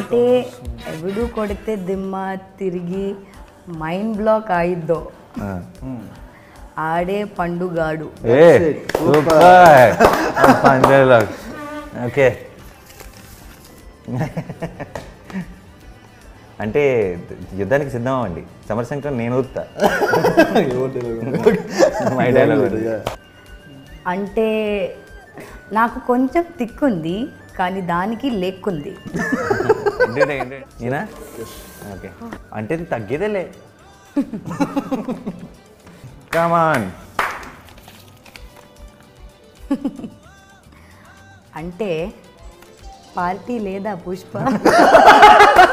అంటే ఎవడు కొడితే దిమ్మ తిరిగి మైండ్ బ్లాక్ అయిద్దో ఆడే పండుగాడు ఏ సూపర్ ఫైన్ డైలాగ్ ఓకే అంటే యుద్ధానికి సిద్ధమా అండి సమరశంకర్ నేను ఊపుతా మై డైలాగ్ అంటే నాకు కొంచెం తిక్కుంది కానీ దానికి లేక్కుంది ఈయనా ఓకే అంటే ఇది తగ్గేదేలే కమాన్ అంటే పార్టీ లేదా పుష్ప